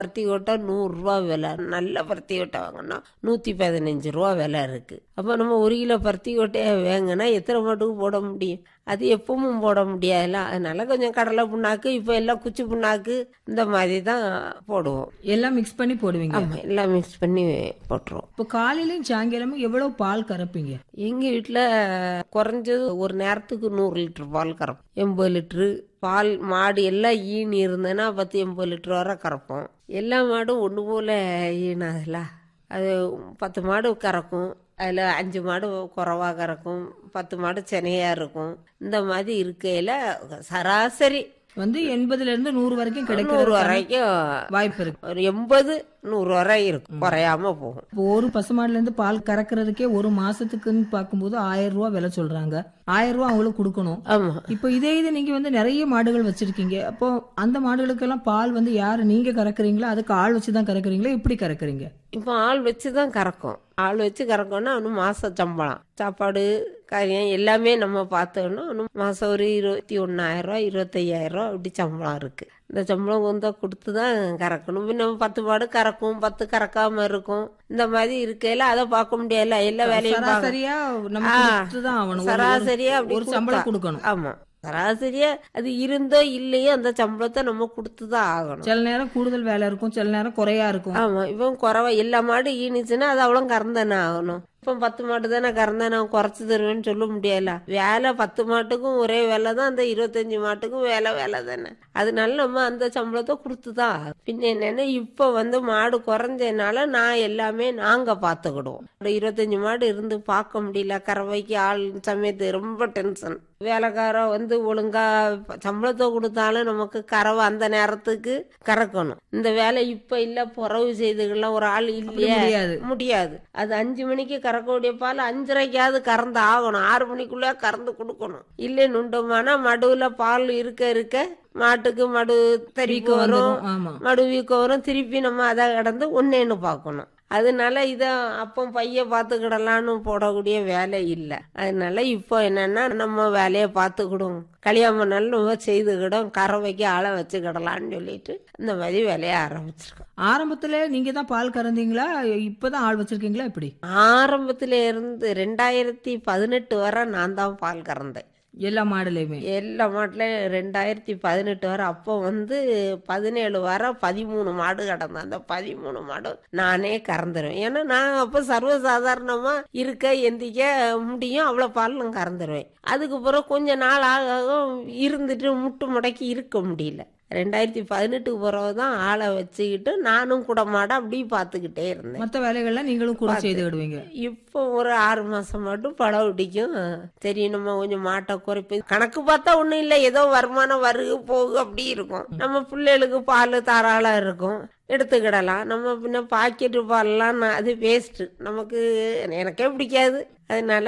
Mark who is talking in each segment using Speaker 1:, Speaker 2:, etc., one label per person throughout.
Speaker 1: பருத்தி கொட்டை நூறுரூவா விலை நல்ல பருத்தி கொட்டை வாங்கினா நூற்றி பதினஞ்சு ரூபா விலை இருக்குது அப்போ நம்ம ஒரு கிலோ பருத்தி கொட்டையை வாங்கினா எத்தனை மாட்டுக்கு போட முடியும் அது எப்பவும் போட முடியாதுல்ல அதனால கொஞ்சம் கடலை புண்ணாக்கு இப்போ எல்லாம் குச்சி புண்ணாக்கு இந்த மாதிரி தான் போடுவோம்
Speaker 2: எல்லாம் மிக்ஸ் பண்ணி போடுவீங்க
Speaker 1: ஆமாம் எல்லாம் மிக்ஸ் பண்ணி போட்டுருவோம்
Speaker 2: இப்போ காலையிலயும் சாயங்காலமும் எவ்வளவு பால் கறப்பீங்க
Speaker 1: எங்கள் வீட்டில் குறைஞ்சது ஒரு நேரத்துக்கு நூறு லிட்டர் பால் கறப்போம் எண்பது லிட்ரு பால் மாடு எல்லாம் ஈனி இருந்ததுன்னா பத்து எண்பது லிட்டர் வரை கறப்போம் எல்லா மாடும் ஒன்று போல் ஈனாதுல அது பத்து மாடு கறக்கும் அதில் அஞ்சு மாடு குறவாக கறக்கும் பத்து மாடு சென்னையாக இருக்கும் இந்த மாதிரி இருக்கையில் சராசரி
Speaker 2: வந்து எண்பதுல இருந்து நூறு வரைக்கும்
Speaker 1: நூறு
Speaker 2: கிடைக்கிற
Speaker 1: வரைக்கும்
Speaker 2: வாய்ப்பு இருக்கு
Speaker 1: ஒரு எண்பது நூறு வரை இருக்கும் குறையாம போகும்
Speaker 2: இப்போ ஒரு பசுமாடுல இருந்து பால் கறக்கிறதுக்கே ஒரு மாசத்துக்குன்னு பார்க்கும்போது ஆயிரம் ரூபாய் விலை சொல்றாங்க ஆயிரம் ரூபாய் அவங்களுக்கு கொடுக்கணும்
Speaker 1: ஆமாம்
Speaker 2: இப்போ இதே இது நீங்க வந்து நிறைய மாடுகள் வச்சிருக்கீங்க அப்போ அந்த மாடுகளுக்கெல்லாம் பால் வந்து யாரு நீங்க கறக்குறீங்களா அதுக்கு ஆள் வச்சு தான் கறக்குறீங்களா எப்படி கறக்குறீங்க
Speaker 1: இப்போ ஆள் வச்சு தான் கறக்கும் ஆள் வச்சு கறக்கோன்னா இன்னும் மாச சம்பளம் சாப்பாடு காரியம் எல்லாமே நம்ம பார்த்தோன்னா இன்னும் மாதம் ஒரு இருபத்தி ஒன்றாயிரம் ரூபா இருபத்தையாயிரம் ரூபா அப்படி சம்பளம் இருக்கு இந்த சம்பளம் வந்து கொடுத்து தான் கறக்கணும் பின்ன பத்து மாடு கறக்கும் பத்து கறக்காம இருக்கும் இந்த மாதிரி இருக்கையில அதை பார்க்க முடியல எல்லா வேலையும் பார்க்க-
Speaker 2: சராசரியா நம்ம
Speaker 1: ஆ,
Speaker 2: கொடுத்துதான் ஆகணும் ஒரு-
Speaker 1: சராசரியா அப்படி
Speaker 2: ஒரு சம்பளம்
Speaker 1: கொடுத்தா-
Speaker 2: கொடுக்கணும்
Speaker 1: ஆமா சராசரியா அது இருந்தோ இல்லையோ அந்த சம்பளத்தை நம்ம கொடுத்து தான் ஆகணும்
Speaker 2: சில நேரம் கூடுதல் வேலை இருக்கும் சில நேரம் குறையா இருக்கும்
Speaker 1: ஆமா இவன் குறவா எல்லா மாடு ஈனிச்சுன்னா அது அவ்வளோ கறந்தானே ஆகணும் இப்போ பத்து மாட்டு தானே கறந்தானே அவன் குறைச்சி தருவேன்னு சொல்ல முடியல வேலை பத்து மாட்டுக்கும் ஒரே வேலை தான் அந்த இருபத்தஞ்சு மாட்டுக்கும் வேலை வேலை தானே அதனால நம்ம அந்த சம்பளத்தை கொடுத்து தான் ஆகணும். பின்ன என்னன்னா இப்போ வந்து மாடு குறைஞ்சதுனால நான் எல்லாமே நாங்க பார்த்துக்கிடுவோம் ஒரு இருபத்தஞ்சு மாடு இருந்து பார்க்க முடியல கறவைக்கு ஆள் சமயத்து ரொம்ப டென்ஷன் வேலைக்காரன் வந்து ஒழுங்கா சம்பளத்தை கொடுத்தாலும் நமக்கு கறவை அந்த நேரத்துக்கு கறக்கணும் இந்த வேலை இப்ப இல்ல புறவு செய்துகள்லாம் ஒரு ஆள் இல்லையே
Speaker 2: முடியாது.
Speaker 1: முடியாது அது அஞ்சு மணிக்கு கறக்கக்கூடிய பால் அஞ்சரைக்காவது கறந்து ஆகணும் ஆறு மணிக்குள்ள கறந்து கொடுக்கணும் இல்லை நுண்டோமானா மடுவுல பால் இருக்க இருக்க மாட்டுக்கு மடு தரிப்பு
Speaker 2: வீக்கம்
Speaker 1: வரும்
Speaker 2: வந்துடும் ஆமா
Speaker 1: மடு வீக்கம் வரும் திருப்பி நம்ம அதை கடந்து ஒன்னேன்னு பார்க்கணும் அதனால இதை அப்போ பைய பார்த்துக்கிடலான்னு போடக்கூடிய வேலை இல்லை அதனால இப்போ என்னன்னா நம்ம வேலையை பார்த்துக்கிடும் கல்யாணம் பண்ணாலும் நம்ம செய்துக்கிடும் கறவைக்கு ஆளை வச்சுக்கிடலான்னு சொல்லிட்டு இந்த மாதிரி வேலையை ஆரம்பிச்சிருக்கோம்
Speaker 2: ஆரம்பத்துல நீங்க தான் பால் கறந்தீங்களா இப்பதான் ஆள் வச்சிருக்கீங்களா எப்படி
Speaker 1: ஆரம்பத்துல இருந்து ரெண்டாயிரத்தி பதினெட்டு வரை நான் தான் பால் கறந்தேன்
Speaker 2: எல்லா மாடுலயுமே
Speaker 1: எல்லா மாட்டிலையும் ரெண்டாயிரத்தி பதினெட்டு வரை அப்போ வந்து பதினேழு வரை பதிமூணு மாடு கிடந்தேன் அந்த பதிமூணு மாடு நானே கறந்துருவேன் ஏன்னா நான் அப்போ சர்வசாதாரணமா இருக்க எந்திக்க முடியும் அவ்வளோ பால் நான் கறந்துருவேன் அதுக்கு பிறகு கொஞ்ச நாள் ஆக ஆக இருந்துட்டு முட்டு முடக்கி இருக்க முடியல ரெண்டாயிரத்தி பதினெட்டுக்கு பிறகு தான் ஆளை வச்சுக்கிட்டு நானும் கூட மாட அப்படி பார்த்துக்கிட்டே இருந்தேன்
Speaker 2: மத்த வேலைகள்லாம் நீங்களும் கூட செய்து விடுவீங்க
Speaker 1: இப்போ ஒரு ஆறு மாசம் மட்டும் படம் பிடிக்கும் சரி நம்ம கொஞ்சம் மாட்டை குறைப்பு கணக்கு பார்த்தா ஒண்ணும் இல்லை ஏதோ வருமானம் வருகு போகு அப்படி இருக்கும் நம்ம பிள்ளைகளுக்கு பால் தாராளம் இருக்கும் எடுத்துக்கிடலாம் நம்ம பின்ன பாக்கெட்டு பால்லாம் நான் அது வேஸ்ட்டு நமக்கு எனக்கே பிடிக்காது அதனால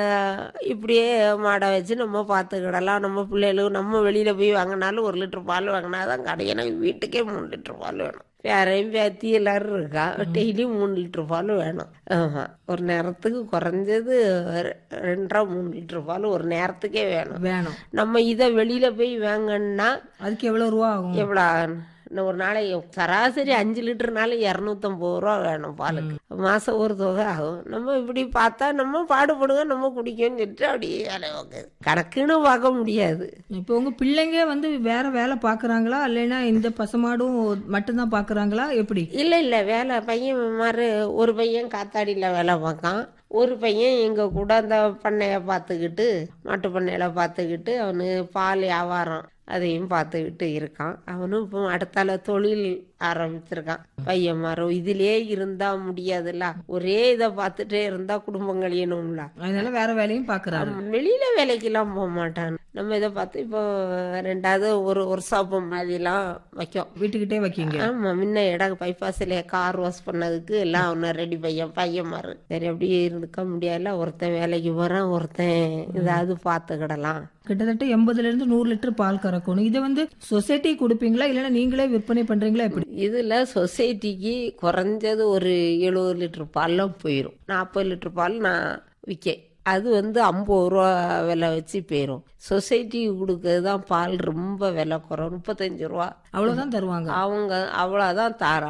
Speaker 1: இப்படியே மாடை வச்சு நம்ம பார்த்துக்கிடலாம் நம்ம பிள்ளைகளுக்கு நம்ம வெளியில போய் வாங்கினாலும் ஒரு லிட்டர் பால் வாங்கினா தான் கடை எனக்கு வீட்டுக்கே மூணு லிட்டர் பால் வேணும் பேரையும் பேத்தி எல்லாரும் இருக்கா டெய்லி மூணு லிட்டர் பால் வேணும் ஆமா ஒரு நேரத்துக்கு குறைஞ்சது ரெ- ரெண்டரை மூணு லிட்டர் பால் ஒரு நேரத்துக்கே வேணும்
Speaker 2: வேணும்
Speaker 1: நம்ம இதை வெளியில போய் வாங்கன்னா
Speaker 2: அதுக்கு எவ்வளவு ரூபா ஆகும்
Speaker 1: எவ்வளோ ஆகணும்? இன்னும் ஒரு நாளைக்கு சராசரி அஞ்சு லிட்டர்னால இரநூத்தம்பது ரூபா வேணும் பாலுக்கு மாசம் ஒரு தொகை ஆகும் நம்ம இப்படி பார்த்தா நம்ம பாடுபடுங்க நம்ம குடிக்கணும்னு சொல்லிட்டு அப்படியே வேலை பார்க்குது கணக்குன்னு பார்க்க முடியாது
Speaker 2: இப்போ உங்க பிள்ளைங்க வந்து வேற வேலை பாக்குறாங்களா இல்லைன்னா இந்த பசுமாடும் மட்டும்தான் பாக்குறாங்களா எப்படி
Speaker 1: இல்லை இல்லை வேலை பையன் மாதிரி ஒரு பையன் காத்தாடியில் வேலை பார்க்கான் ஒரு பையன் எங்கள் கூட அந்த பண்ணையை பார்த்துக்கிட்டு மாட்டு பண்ணையில பார்த்துக்கிட்டு அவனு பால் வியாபாரம் அதையும் பார்த்துக்கிட்டு இருக்கான் அவனும் இப்போ அடுத்தால தொழில் ஆரம்பிச்சிருக்கான் பையன் மரம் இதுலயே இருந்தா முடியாதுல்ல ஒரே இதை பார்த்துட்டே இருந்தா குடும்பம் கழியணும்ல
Speaker 2: அதனால வேற வேலையும் பாக்குறாரு
Speaker 1: அவன் வெளியில வேலைக்கெல்லாம் போக மாட்டான் நம்ம இதை பார்த்து இப்போ ரெண்டாவது ஒரு ஒரு ஷாப்பு மாதிரிலாம் வைக்கும்
Speaker 2: வீட்டுக்கிட்டே வைக்கீங்க
Speaker 1: ஆமா முன்ன இடம் பைபாஸ்ல கார் வாஷ் பண்ணதுக்கு எல்லாம் அவனை ரெடி பையன் பையன் மாறு சரி அப்படியே இருக்க முடியல ஒருத்தன் வேலைக்கு போறான் ஒருத்தன் ஏதாவது பார்த்துக்கிடலாம்
Speaker 2: கிட்டத்தட்ட எண்பதுல இருந்து நூறு லிட்டர் பால் கறக்கணும் இதை வந்து சொசைட்டி கொடுப்பீங்களா இல்லைன்னா நீங்களே விற்பனை பண்றீங்களா எப்படி
Speaker 1: இதுல சொசைட்டிக்கு குறைஞ்சது ஒரு எழுபது லிட்டர் பால்லாம் போயிடும் நாற்பது லிட்டர் பால் நான் விற்கேன் அது வந்து ஐம்பது ரூபா விலை வச்சு போயிரும் சொசைட்டிக்கு கொடுக்கறது தான் பால் ரொம்ப விலை குறை முப்பத்தஞ்சு ரூபா
Speaker 2: அவ்வளவுதான் தருவாங்க
Speaker 1: அவங்க அவ்வளோதான் தாரா